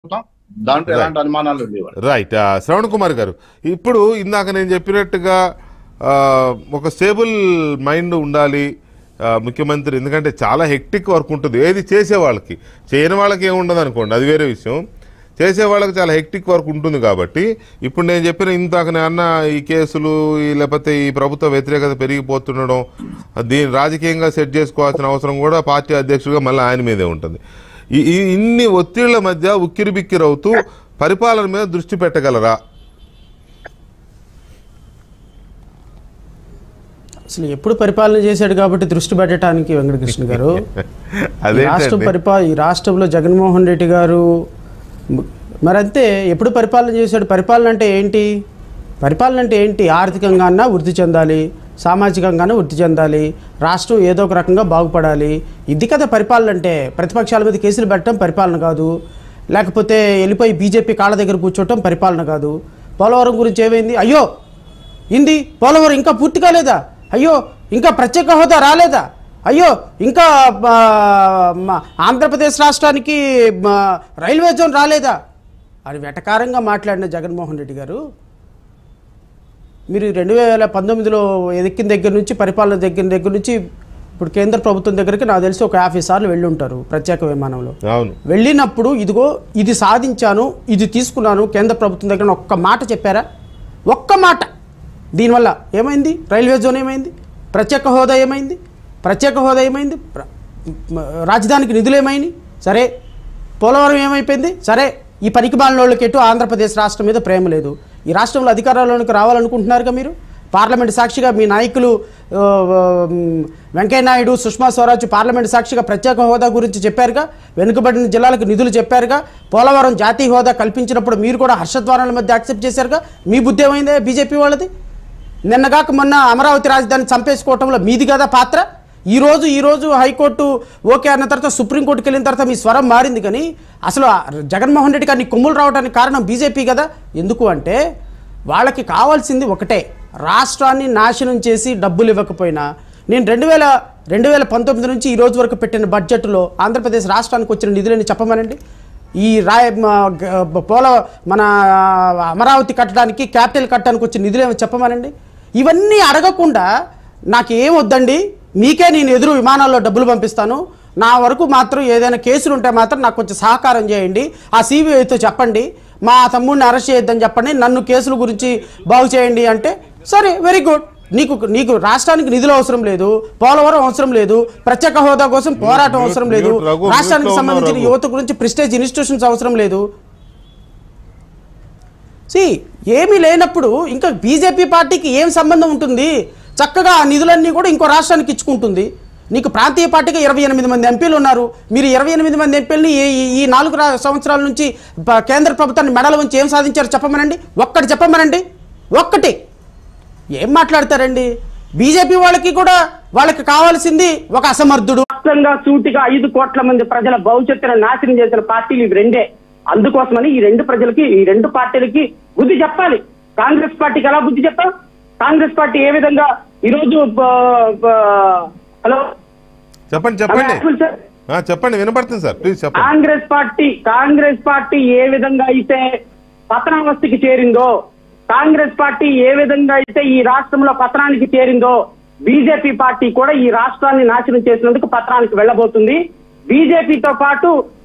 చెప్తాం దాంట్లో ఎలాంటి అనుమానాలు లేవు రైట్ ఆ, శ్రవణ్ కుమార్ గారు ఇప్పుడు ఇందాక నేను చెప్పినట్టుగా ఆ, ఒక స్టేబుల్ మైండ్ ఉండాలి ఆ, ముఖ్యమంత్రి ఎందుకంటే చాలా హెక్టిక్ వర్క్ ఉంటుంది ఏది చేసే వాళ్ళకి చేయని వాళ్ళకి ఏముండదు అనుకోండి అది వేరే విషయం చేసే వాళ్ళకి చాలా హెక్టిక్ వర్క్ ఉంటుంది కాబట్టి ఇప్పుడు నేను చెప్పిన ఇందాక నేను అన్న ఈ కేసులు ఈ లేకపోతే ఈ ప్రభుత్వ వ్యతిరేకత పెరిగిపోతుండడం దీన్ని రాజకీయంగా సెట్ చేసుకోవాల్సిన అవసరం కూడా పార్టీ అధ్యక్షుడిగా మళ్ళీ ఆయన మీదే ఉంటుంది ఈ ఈ ఇన్ని ఒత్తిళ్ల మధ్య ఉక్కిరి బిక్కిరి అవుతూ పరిపాలన మీద దృష్టి పెట్టగలరా అసలు ఎప్పుడు పరిపాలన చేశాడు కాబట్టి దృష్టి పెట్టడానికి వెంకటకృష్ణ గారు ఈ రాష్ట్రం అదేంటండి పరిపా ఈ రాష్ట్రంలో జగన్మోహన్ రెడ్డి గారు మ- మరి అంతే ఎప్పుడు పరిపాలన చేశాడు పరిపాలన అంటే ఏంటి పరిపాలన అంటే ఏంటి ఆర్థికంగానా వృద్ధి చెందాలి సామాజికంగానే వృద్ధి చెందాలి రాష్ట్రం ఏదో ఒక రకంగా బాగుపడాలి ఇది కదా పరిపాలన అంటే ప్రతిపక్షాల మీద కేసులు పెట్టడం పరిపాలన కాదు లేకపోతే వెళ్ళిపోయి బీజేపీ కాళ్ళ దగ్గర కూర్చోవటం పరిపాలన కాదు పోలవరం గురించి ఏమైంది అయ్యో ఇంది పోలవరం ఇంకా పూర్తి కాలేదా అయ్యో ఇంకా ప్రత్యేక హోదా రాలేదా అయ్యో ఇంకా ఆ, మా ఆంధ్రప్రదేశ్ రాష్ట్రానికి మా రైల్వే జోన్ రాలేదా అని వెటకారంగా మాట్లాడిన జగన్మోహన్ రెడ్డి గారు మీరు రెండు వేల పంతొమ్మిదిలో ఎక్కిన దగ్గర నుంచి పరిపాలన దగ్గర దగ్గర నుంచి ఇప్పుడు కేంద్ర ప్రభుత్వం దగ్గరికి నాకు తెలిసి ఒక యాభై సార్లు వెళ్ళి ఉంటారు ప్రత్యేక విమానంలో అవును వెళ్ళినప్పుడు ఇదిగో ఇది సాధించాను ఇది తీసుకున్నాను కేంద్ర ప్రభుత్వం దగ్గర ఒక్క మాట చెప్పారా ఒక్క మాట దీనివల్ల ఏమైంది రైల్వే జోన్ ఏమైంది ప్రత్యేక హోదా ఏమైంది ప్రత్యేక హోదా ఏమైంది ప్ర- మ- రాజధానికి నిధులు ఏమైనాయి సరే పోలవరం ఏమైపోయింది సరే ఈ పనికి వాళ్ళకి ఎటు ఆంధ్రప్రదేశ్ రాష్ట్రం మీద ప్రేమ లేదు ఈ రాష్ట్రంలో అధికారంలోకి రావాలనుకుంటున్నారుగా మీరు పార్లమెంట్ సాక్షిగా మీ నాయకులు ఆ, ఉమ్, వెంకయ్యనాయుడు సుష్మా స్వరాజ్ పార్లమెంట్ సాక్షిగా ప్రత్యేక హోదా గురించి చెప్పారుగా వెనుకబడిన జిల్లాలకు నిధులు చెప్పారుగా పోలవరం జాతీయ హోదా కల్పించినప్పుడు మీరు కూడా హర్షద్వారాల మధ్య యాక్సెప్ట్ చేశారుగా మీ బుద్ధి ఏమైందే బీజేపీ వాళ్ళది నిన్నగాక మొన్న అమరావతి రాజధాని చంపేసుకోవటంలో మీది కదా పాత్ర ఈ రోజు ఈ రోజు హైకోర్టు ఓకే అన్న తర్వాత సుప్రీంకోర్టుకి వెళ్ళిన తర్వాత మీ స్వరం మారింది కానీ అసలు ఆ జగన్మోహన్ రెడ్డి గారిని కొమ్ములు రావడానికి కారణం బీజేపీ కదా ఎందుకు అంటే వాళ్ళకి కావాల్సింది ఒకటే రాష్ట్రాన్ని నాశనం చేసి డబ్బులు ఇవ్వకపోయినా నేను రెండు వేల రెండు వేల పంతొమ్మిది నుంచి ఈ రోజు వరకు పెట్టిన బడ్జెట్లో ఆంధ్రప్రదేశ్ రాష్ట్రానికి వచ్చిన నిధులని చెప్పమనండి ఈ రాయ మ- గ- పోల మన అమరావతి కట్టడానికి క్యాపిటల్ కట్టడానికి వచ్చిన నిధులు ఏమో చెప్పమనండి ఇవన్నీ అడగకుండా నాకు ఏం వద్దండి మీకే నేను ఎదురు విమానాల్లో డబ్బులు పంపిస్తాను నా వరకు మాత్రం ఏదైనా కేసులు ఉంటే మాత్రం నాకు కొంచెం సహకారం చేయండి ఆ సిబిఐతో చెప్పండి మా తమ్ముడిని అరెస్ట్ చేయొద్దని చెప్పండి నన్ను కేసుల గురించి బాగు చేయండి అంటే సరే వెరీ గుడ్ నీకు నీకు రాష్ట్రానికి నిధులు అవసరం లేదు పోలవరం అవసరం లేదు ప్రత్యేక హోదా కోసం పోరాటం మ్యూట్- అవసరం లేదు మ్యూట్ రఘు, రాష్ట్రానికి మ్యూట్లో ఉన్నావు సంబంధించిన రఘు. యువత గురించి ప్రిస్టేజ్ ఇన్స్టిట్యూషన్స్ అవసరం లేదు సి ఏమీ లేనప్పుడు ఇంకా బీజేపీ పార్టీకి ఏం సంబంధం ఉంటుంది చక్కగా ఆ నిధులన్నీ కూడా ఇంకో రాష్ట్రానికి ఇచ్చుకుంటుంది నీకు ప్రాంతీయ పార్టీగా ఇరవై ఎనిమిది మంది ఎంపీలు ఉన్నారు మీరు ఇరవై ఎనిమిది మంది ఎంపీలని ఈ- ఈ- ఈ నాలుగు రా- సంవత్సరాల నుంచి ప- కేంద్ర ప్రభుత్వాన్ని మెడల ఉంచి ఏం సాధించారో చెప్పమనండి ఒక్కటి చెప్పమనండి ఒక్కటి ఏం మాట్లాడతారండి బీజేపీ వాళ్ళకి కూడా వాళ్ళకి కావాల్సింది ఒక అసమర్థుడు రాష్ట్రంగా సూటిగా ఐదు కోట్ల మంది ప్రజల భవిష్యత్తును నాశనం చేసిన పార్టీలు ఇవి రెండే అందుకోసమని ఈ రెండు ప్రజలకి ఈ రెండు పార్టీలకి బుద్ధి చెప్పాలి కాంగ్రెస్ పార్టీకి ఎలా బుద్ధి చెప్తాం కాంగ్రెస్ పార్టీ ఏ విధంగా ఈరోజు బ- బ- హలో చెప్పండి చెప్పండి అభిలాష్ సార్. ఆ, చెప్పండి వినపడుతుంది సార్ ప్లీజ్ చెప్పండి కాంగ్రెస్ పార్టీ కాంగ్రెస్ పార్టీ ఏ విధంగా అయితే పతనావస్థకి చేరిందో కాంగ్రెస్ పార్టీ ఏ విధంగా అయితే ఈ రాష్ట్రంలో పతనానికి చేరిందో బీజేపీ పార్టీ కూడా ఈ రాష్ట్రాన్ని నాశనం చేసినందుకు పతనానికి వెళ్ళబోతుంది బీజేపీతో పాటు